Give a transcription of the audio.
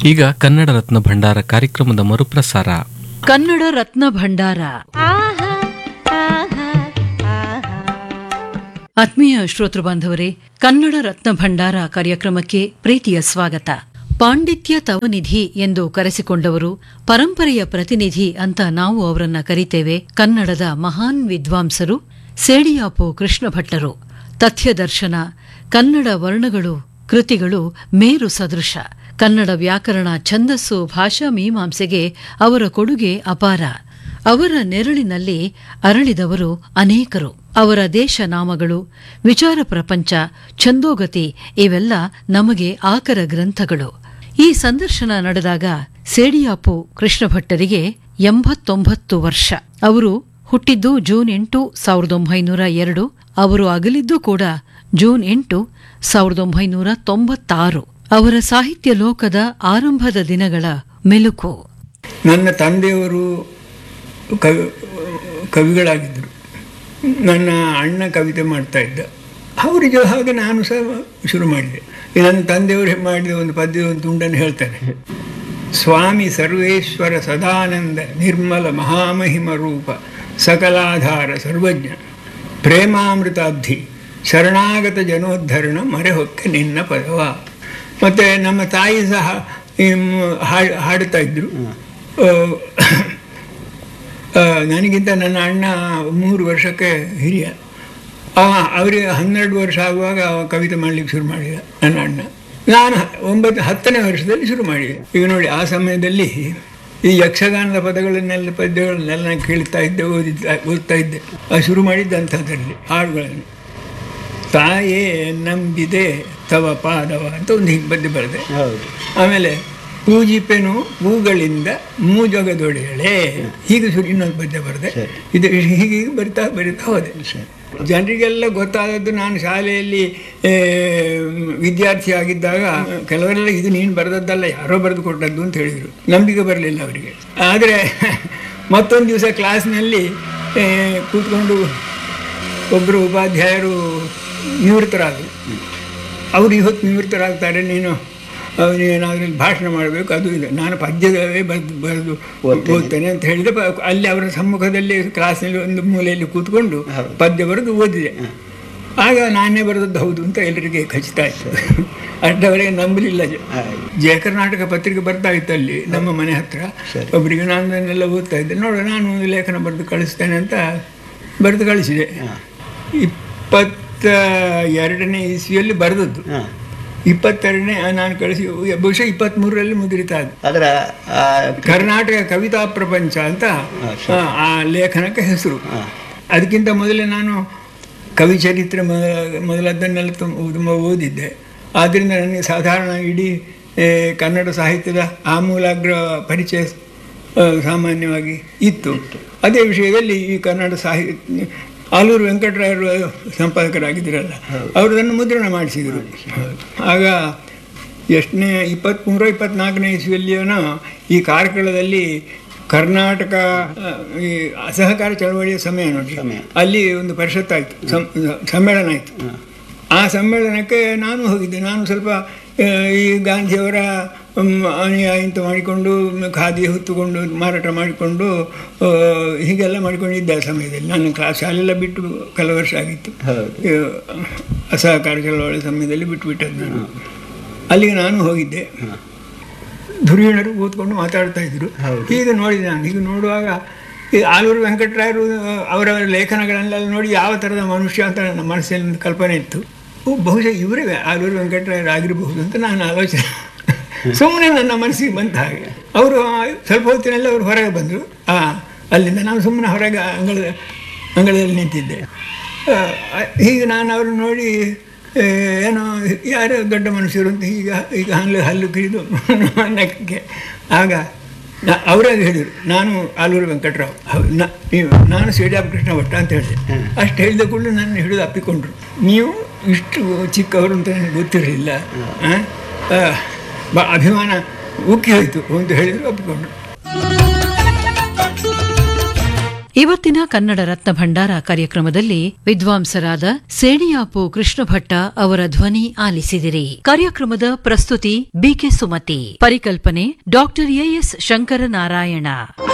ಈಗ ಕನ್ನಡ ರತ್ನ ಭಂಡಾರ ಕಾರ್ಯಕ್ರಮದ ಮರುಪ್ರಸಾರ ಕನ್ನಡ ರತ್ನ ಭಂಡಾರ ಆತ್ಮೀಯ ಶ್ರೋತೃ ಬಾಂಧವರೇ ಕನ್ನಡ ರತ್ನ ಭಂಡಾರ ಕಾರ್ಯಕ್ರಮಕ್ಕೆ ಪ್ರೀತಿಯ ಸ್ವಾಗತ ಪಾಂಡಿತ್ಯ ತವನಿಧಿ ಎಂದು ಕರೆಸಿಕೊಂಡವರು ಪರಂಪರೆಯ ಪ್ರತಿನಿಧಿ ಅಂತ ನಾವು ಅವರನ್ನ ಕರಿತೇವೆ ಕನ್ನಡದ ಮಹಾನ್ ವಿದ್ವಾಂಸರು ಸೇಡಿಯಾಪು ಕೃಷ್ಣ ಭಟ್ಟರು ತಥ್ಯದರ್ಶನ ಕನ್ನಡ ವರ್ಣಗಳು ಕೃತಿಗಳು ಮೇರು ಸದೃಶ ಕನ್ನಡ ವ್ಯಾಕರಣ ಛಂದಸ್ಸು ಭಾಷಾ ಮೀಮಾಂಸೆಗೆ ಅವರ ಕೊಡುಗೆ ಅಪಾರ ಅವರ ನೆರಳಿನಲ್ಲಿ ಅರಳಿದವರು ಅನೇಕರು ಅವರ ದೇಶ ನಾಮಗಳು ವಿಚಾರ ಪ್ರಪಂಚ ಛಂದೋಗತಿ ಇವೆಲ್ಲ ನಮಗೆ ಆಕರ ಗ್ರಂಥಗಳು ಈ ಸಂದರ್ಶನ ನಡೆದಾಗ ಸೇಡಿಯಾಪು ಕೃಷ್ಣ ಭಟ್ಟರಿಗೆ ಎಂಬತ್ತೊಂಬತ್ತು ವರ್ಷ ಅವರು ಹುಟ್ಟಿದ್ದು ಜೂನ್ ಎಂಟು ಸಾವಿರದ ಒಂಬೈನೂರ ಎರಡು ಅವರು ಅಗಲಿದ್ದು ಕೂಡ ಜೂನ್ ಎಂಟು ಸಾವಿರದ ಒಂಬೈನೂರ ತೊಂಬತ್ತಾರು ಅವರ ಸಾಹಿತ್ಯ ಲೋಕದ ಆರಂಭದ ದಿನಗಳ ಮೆಲುಕು ನನ್ನ ತಂದೆಯವರು ಕವಿ ಕವಿಗಳಾಗಿದ್ದರು ನನ್ನ ಅಣ್ಣ ಕವಿತೆ ಮಾಡ್ತಾ ಇದ್ದ ಅವರಿಗೆ ಹಾಗೆ ನಾನು ಸಹ ಶುರು ಮಾಡಿದೆ ಈ ನನ್ನ ತಂದೆಯವರು ಮಾಡಿದ ಒಂದು ಪದ್ಯದ ಒಂದು ತುಂಡನ್ನು ಹೇಳ್ತಾರೆ ಸ್ವಾಮಿ ಸರ್ವೇಶ್ವರ ಸದಾನಂದ ನಿರ್ಮಲ ಮಹಾಮಹಿಮ ರೂಪ ಸಕಲಾಧಾರ ಸರ್ವಜ್ಞ ಪ್ರೇಮಾಮೃತಾಬ್ಧಿ ಶರಣಾಗತ ಜನೋದ್ಧರಣ ಮರೆಹೊಕ್ಕೆ ನಿನ್ನ ಪದವ ಮತ್ತು ನಮ್ಮ ತಾಯಿ ಸಹ ಹ್ಮ್, ಹಾಡ್- ಹಾಡ್ತಾ ಇದ್ರು ಆ, ಆ, ನನಗಿಂತ ನನ್ನ ಅಣ್ಣ ಮೂರು ವರ್ಷಕ್ಕೆ ಹಿರಿಯ ಅವ ಅವರಿಗೆ ಹನ್ನೆರಡು ವರ್ಷ ಆಗುವಾಗ ಅವ ಕವಿತೆ ಮಾಡಲಿಕ್ಕೆ ಶುರು ಮಾಡಿದ ನನ್ನ ಅಣ್ಣ ನಾನು ಒಂಬತ್ತು ಹತ್ತನೇ ವರ್ಷದಲ್ಲಿ ಶುರು ಮಾಡಿದೆ ಈಗ ನೋಡಿ ಆ ಸಮಯದಲ್ಲಿ ಈ ಯಕ್ಷಗಾನದ ಪದಗಳನ್ನೆಲ್ಲ ಪದ್ಯಗಳನ್ನೆಲ್ಲ ನಾನು ಕೇಳ್ತಾ ಇದ್ದೆ ಓದಿದ್ದ ಓದ್ತಾ ಇದ್ದೆ ಆ ಶುರು ಮಾಡಿದ್ದಂಥದ್ರಲ್ಲಿ ಹಾಡುಗಳನ್ನು ತಾಯೇ ನಂಬಿದೆ ತವ ಪಾದವ ಅಂತ ಒಂದು ಹಿಂಗೆ ಪದ್ಯ ಬರೆದೆ ಆಮೇಲೆ ಪೂಜಿಪೆನು ಹೂಗಳಿಂದ ಮೂಜೊಗದೊಡೆಯಳೆ ಹೀಗೆ ಶುರು ಇನ್ನೊಂದು ಪದ್ಯ ಬರೆದೆ ಇದು ಹೀಗೆ ಬರಿತಾ ಬರಿತಾ ಹೋದೆ ಜನರಿಗೆಲ್ಲ ಗೊತ್ತಾದದ್ದು ನಾನು ಶಾಲೆಯಲ್ಲಿ ಆ, ವಿದ್ಯಾರ್ಥಿ ಆಗಿದ್ದಾಗ ಕೆಲವರೆಲ್ಲ ಇದು ನೀನು ಬರೆದದ್ದಲ್ಲ ಯಾರೋ ಬರೆದು ಕೊಟ್ಟದ್ದು ಅಂತ ಹೇಳಿದರು ನಂಬಿಕೆ ಬರಲಿಲ್ಲ ಅವರಿಗೆ ಆದರೆ ಮತ್ತೊಂದು ದಿವಸ ಕ್ಲಾಸ್ನಲ್ಲಿ ಆ, ಕೂತ್ಕೊಂಡು ಒಬ್ಬರು ಉಪಾಧ್ಯಾಯರು ನಿವೃತ್ತರಾದರು ಅವರು ಇವತ್ತು ನಿವೃತ್ತರಾಗ್ತಾರೆ ನೀನು ಅವನೇನಾದ್ರೂ ಭಾಷಣ ಮಾಡಬೇಕು ಅದು ಇದೆ ನಾನು ಪದ್ಯದವೇ ಬರೆದು ಬರೆದು ಓದ್ತೇನೆ ಅಂತ ಹೇಳಿದೆ ಪ- ಅಲ್ಲಿ ಅವರ ಸಮ್ಮುಖದಲ್ಲಿ ಕ್ಲಾಸ್ನಲ್ಲಿ ಒಂದು ಮೂಲೆಯಲ್ಲಿ ಕೂತ್ಕೊಂಡು ಪದ್ಯ ಬರೆದು ಓದಿದೆ ಆಗ ನಾನೇ ಬರೆದದ್ದು ಹೌದು ಅಂತ ಎಲ್ಲರಿಗೆ ಖಚಿತ ಆಯಿತು ಅಷ್ಟವರೆಗೆ ನಂಬಲಿಲ್ಲ ಜ- ಜಯ ಕರ್ನಾಟಕ ಪತ್ರಿಕೆ ಬರ್ತಾ ಇತ್ತು ಅಲ್ಲಿ ನಮ್ಮ ಮನೆ ಹತ್ರ ಒಬ್ಬರಿಗೆ ನಾನು ಅದನ್ನೆಲ್ಲ ಓದ್ತಾ ಇದ್ದೆ ನೋಡು ನಾನು ಒಂದು ಲೇಖನ ಬರೆದು ಕಳಿಸ್ತೇನೆ ಅಂತ ಬರೆದು ಕಳಿಸಿದೆ ಇಪ್ಪತ್ತ ಎರಡನೇ ಇಸ್ವಿಯಲ್ಲಿ ಬರೆದದ್ದು ಇಪ್ಪತ್ತೆರಡನೇ ನಾನು ಕಳಿಸಿ ಬಹುಶಃ ಇಪ್ಪತ್ತ್ಮೂರರಲ್ಲಿ ಮುದ್ರಿತ ಅದು ಅದರ ಆ, ಕರ್ನಾಟಕ ಕವಿತಾ ಪ್ರಪಂಚ ಅಂತ ಆ, ಆ ಲೇಖನಕ್ಕೆ ಹೆಸರು ಅದಕ್ಕಿಂತ ಮೊದಲೇ ನಾನು ಕವಿ ಚರಿತ್ರೆ ಮೊದ- ಮೊದಲದ್ದನ್ನೆಲ್ಲ ತುಂಬ ತುಂಬ ಓದಿದ್ದೆ ಆದ್ದರಿಂದ ನನಗೆ ಸಾಧಾರಣ ಇಡೀ ಏ, ಕನ್ನಡ ಸಾಹಿತ್ಯದ ಆಮೂಲಾಗ್ರ ಪರಿಚಯ ಆ, ಸಾಮಾನ್ಯವಾಗಿ ಇತ್ತು ಅದೇ ವಿಷಯದಲ್ಲಿ ಈ ಕನ್ನಡ ಸಾಹಿತ್ಯ ಆಲೂರು ವೆಂಕಟರಾಯರು ಸಂಪಾದಕರಾಗಿದ್ದರಲ್ಲ ಅವರು ಅದನ್ನು ಮುದ್ರಣ ಮಾಡಿಸಿದರು ಆಗ ಎಷ್ಟನೇ ಇಪ್ಪತ್ತ್ಮೂರು ಇಪ್ಪತ್ನಾಲ್ಕನೇ ಇಸ್ವಿಯಲ್ಲಿಯೇನೋ ಈ ಕಾರ್ಕಳದಲ್ಲಿ ಕರ್ನಾಟಕ ಆ, ಈ ಅಸಹಕಾರ ಚಳವಳಿಯ ಸಮಯ ನೋಡಿ ಅಲ್ಲಿ ಒಂದು ಪರಿಷತ್ ಆಯಿತು ಸಮ್ಮೇಳನ ಆಯಿತು ಆ ಸಮ್ಮೇಳನಕ್ಕೆ ನಾನು ಹೋಗಿದ್ದೆ ನಾನು ಸ್ವಲ್ಪ ಆ, ಈ ಗಾಂಧಿಯವರ ಮ್, ಅನುಯಾಯಿ ಅಂತ ಮಾಡಿಕೊಂಡು ಮ್, ಖಾದಿ ಹೊತ್ತುಕೊಂಡು ಮಾರಾಟ ಮಾಡಿಕೊಂಡು ಆ, ಹೀಗೆಲ್ಲ ಮಾಡಿಕೊಂಡಿದ್ದೆ ಆ ಸಮಯದಲ್ಲಿ ನಾನು ಕ್ಲಾಸ್ ಶಾಲೆಲ್ಲ ಬಿಟ್ಟು ಕೆಲವು ವರ್ಷ ಆಗಿತ್ತು ಈ, ಅಸಹಕಾರ ಚಳವಳಿ ಸಮಯದಲ್ಲಿ ಬಿಟ್ಟುಬಿಟ್ಟದ್ದು ನಾನು ಅಲ್ಲಿಗೆ ನಾನು ಹೋಗಿದ್ದೆ ಧುರೀಣರು ಕೂತ್ಕೊಂಡು ಮಾತಾಡ್ತಾ ಇದ್ರು ಈಗ ನೋಡಿದೆ ನಾನು ಈಗ ನೋಡುವಾಗ ಈ ಆಲೂರು ವೆಂಕಟರಾಯರು ಅವರವರ ಲೇಖನಗಳನ್ನೆಲ್ಲ ನೋಡಿ ಯಾವ ಥರದ ಮನುಷ್ಯ ಅಂತ ನನ್ನ ಮನಸ್ಸಲ್ಲಿ ಒಂದು ಕಲ್ಪನೆ ಇತ್ತು ಓ, ಬಹುಶಃ ಇವರೇ ಆಲೂರು ವೆಂಕಟರಾಯರು ಆಗಿರಬಹುದು ಅಂತ ನಾನು ಆಲೋಚನೆ ಸುಮ್ಮನೆ ನನ್ನ ಮನಸ್ಸಿಗೆ ಬಂತ ಹಾಗೆ ಅವರು ಸ್ವಲ್ಪ ಹೊತ್ತಿನಲ್ಲಿ ಅವರು ಹೊರಗೆ ಬಂದರು ಆ ಅಲ್ಲಿಂದ ನಾನು ಸುಮ್ಮನೆ ಹೊರಗೆ ಅಂಗಳದ ಅಂಗಳದಲ್ಲಿ ನಿಂತಿದ್ದೆ ಆ, ಹೀಗೆ ನಾನು ಅವ್ರನ್ನ ನೋಡಿ ಏ, ಏನೋ ಯಾರೋ ದೊಡ್ಡ ಮನುಷ್ಯರು ಅಂತ ಈಗ ಈಗ ಹಲ್ಲು ಹಲ್ಲು ಕಿರಿದು ನಕ್ಕಕ್ಕೆ ಆಗ ನಾ ಅವರೇ ಹೇಳಿದರು ನಾನು ಆಲೂರು ವೆಂಕಟರಾವ್ ಹೌದು ನಾ ನೀವು ನಾನು ಸೇಡಿಯಾಪ ಕೃಷ್ಣ ಭಟ್ಟ ಅಂತ ಹೇಳಿದೆ ಅಷ್ಟು ಹೇಳಿದ ಕೂಡಲೇ ನನ್ನ ಹಿಡಿದು ಅಪ್ಪಿಕೊಂಡ್ರು ನೀವು ಇಷ್ಟು ಚಿಕ್ಕವರು ಅಂತ ನನಗೆ ಗೊತ್ತಿರಲಿಲ್ಲ ಆ? ಆ, ಬ ಅಭಿಮಾನ ಉಕ್ಕಿ ಹೋಯಿತು ಅಂತ ಹೇಳಿದ್ರು ಒಪ್ಪಿಕೊಂಡ್ರು ಇವತ್ತಿನ ಕನ್ನಡ ರತ್ನ ಭಂಡಾರ ಕಾರ್ಯಕ್ರಮದಲ್ಲಿ ವಿದ್ವಾಂಸರಾದ ಸೇಣಿಯಾಪು ಕೃಷ್ಣ ಭಟ್ಟ ಅವರ ಧ್ವನಿ ಆಲಿಸಿದಿರಿ ಕಾರ್ಯಕ್ರಮದ ಪ್ರಸ್ತುತಿ ಬಿಕೆ ಸುಮತಿ ಪರಿಕಲ್ಪನೆ ಡಾಕ್ಟರ್ ಎಎಸ್ ಶಂಕರನಾರಾಯಣ